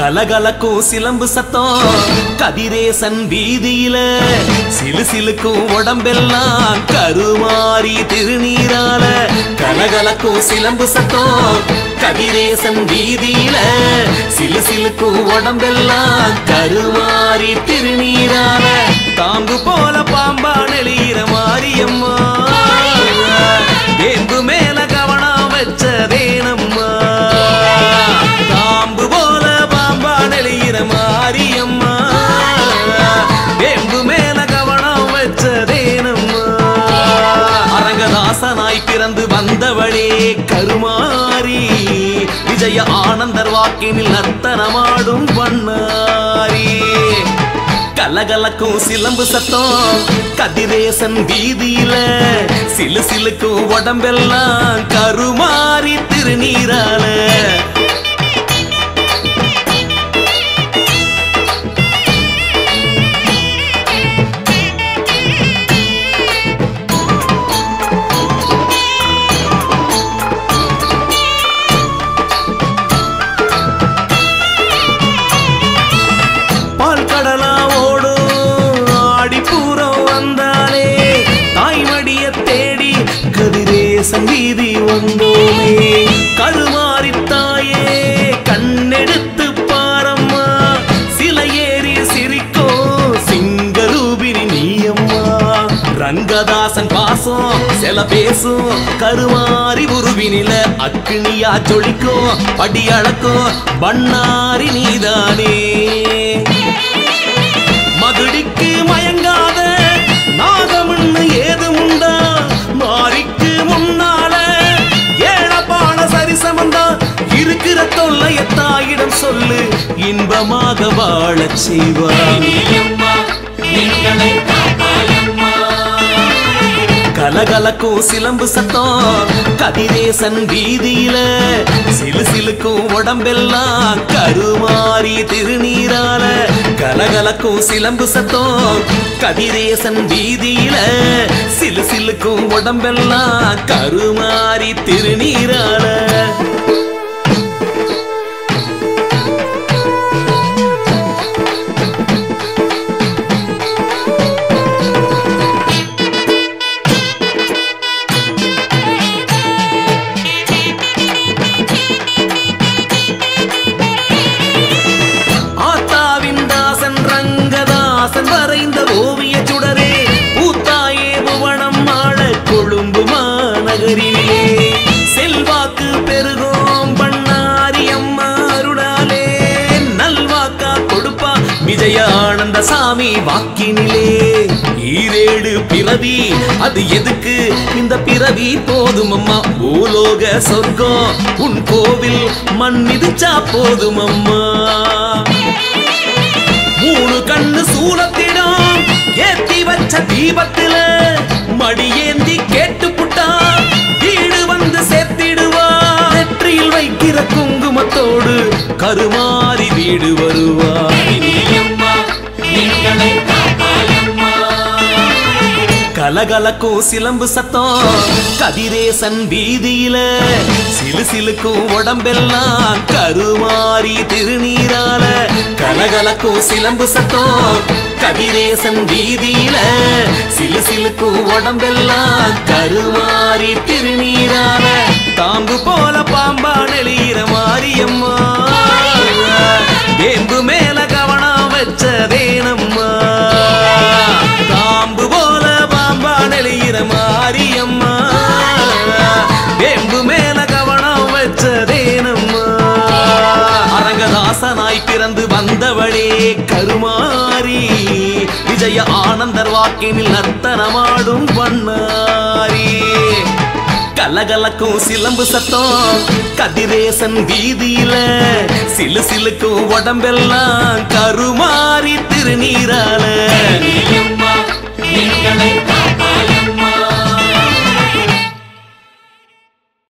கலகலக்கும் சிலம்பு சத்தம் கதிரேசன் வீதியில சிலு சிலுக்கும் உடம்பெல்லாம் கருமாறி திருநீரால கலகலக்கும் சிலம்பு சத்தம் கதிரேசன் வீதியில சிலு சிலுக்கும் உடம்பெல்லாம் கருமாறி திருநீரால தாங்கு போல பாம்பா நெளியிற மாரியம்மா வேம்பு மேல கவனம் வச்சதேனம்மா தாம்பு போல பாம்பா நெளியிற மாரியம்மா வேம்பு மேல கவனம் வச்சதேனம்மா அரங்கதாசனாய் பிறந்து வந்தவளே கருமாரி விஜய ஆனந்தர் வாக்கினில் நர்த்தனமாடும் பண்ணாரி கலகலக்கும் சிலம்பு சத்தம் கதிரேசன் வீதியில சிலு சிலுக்கும் உடம்பெல்லாம் கருமாறி திருநீரால பால் கடலா ஓடும் ஆடி பூரம் வந்தாலே தாய்மடிய தேடி கதிரேசன் வீதி வந்தோமே கருமாறி தாயே கண்ணெடுத்து பாரம்மா சில ஏறி சிரிக்கோ சிங்கரூபினி நீயம்மா ரங்கதாசன் பாசம் சில பேசும் கருமாறி உருவினில அக்கினியா ஜொலிக்கும் படி அளக்கும் பண்ணாரி நீதானே மகுடிக்கு மயங்காத நாகம்னு ஏதுமுண்டா மாரிக்கு முன்னால ஏழப்பான சரிசமந்தா இருக்கிற தொல்லைய தாயிடம் சொல்லு இன்பமாக வாழச் செய்வாய் கலகலக்கும் சிலம்பு சத்தம் கதிரேசன் வீதியில சிலு சிலுக்கும் உடம்பெல்லாம் கருமாறி திருநீரால கலகலக்கும் சிலம்பு சத்தம் கதிரேசன் வீதியில சிலு சிலுக்கும் உடம்பெல்லாம் கருமாறி திருநீரால ஆத்தாவின் தாசன் ரங்கதாசன் வரைந்த ஓவிய சுடரே பூத்தாயே புவனம் ஆள கொழும்பு மாநகரிலே செல்வாக்கு பெருகோம் பண்ணாரி அம்மா அருளாலே நல்வாக்கா கொடுப்பா விஜயானந்த சாமி வாக்கினிலே ஈரேடு பிறவி அது எதுக்கு இந்த பிறவி போதும் அம்மா பூலோக சொர்க்கம் உன் கோவில் மண் மிதிச்சா போதும் அம்மா மூணு கண்ணு சூலத்திடம் ஏத்தி வச்ச தீபத்தில மடியேந்தி கேட்டு புட்டா வீடு வந்து சேர்த்திடுவா நெற்றியில் வைக்கிற குங்குமத்தோடு கருமாறி வீடு வருவா கலகலக்கும் சிலம்பு சத்தம் கதிரேசன் வீதியில சிலு சிலுக்கும் உடம்பெல்லாம் கருமாறி திருநீரால கலகலக்கும் சிலம்பு சத்தம் கதிரேசன் வீதியில சிலு சிலுக்கும் உடம்பெல்லாம் கருமாறி திருநீரால தாங்கு போல பாம்பா நெளியிற மாரியம்மா வேம்பு மேல கவனம் வச்சதேனம்மா தாம்பு போல பாம்பா நெளியிற மாரியம்மா வேம்பு மேல கவனம் வச்சதேனம்மா அரங்கதாசனாய் பிறந்து வந்தவளே கருமாரி விஜய ஆனந்தர் வாக்கினில் நர்த்தனமாடும் பண்ணாரி கலகலக்கும் சிலம்பு சத்தம் கதிரேசன் வீதியில சிலு சிலுக்கும் உடம்பெல்லாம் கருமாறி திருநீரால எங்களை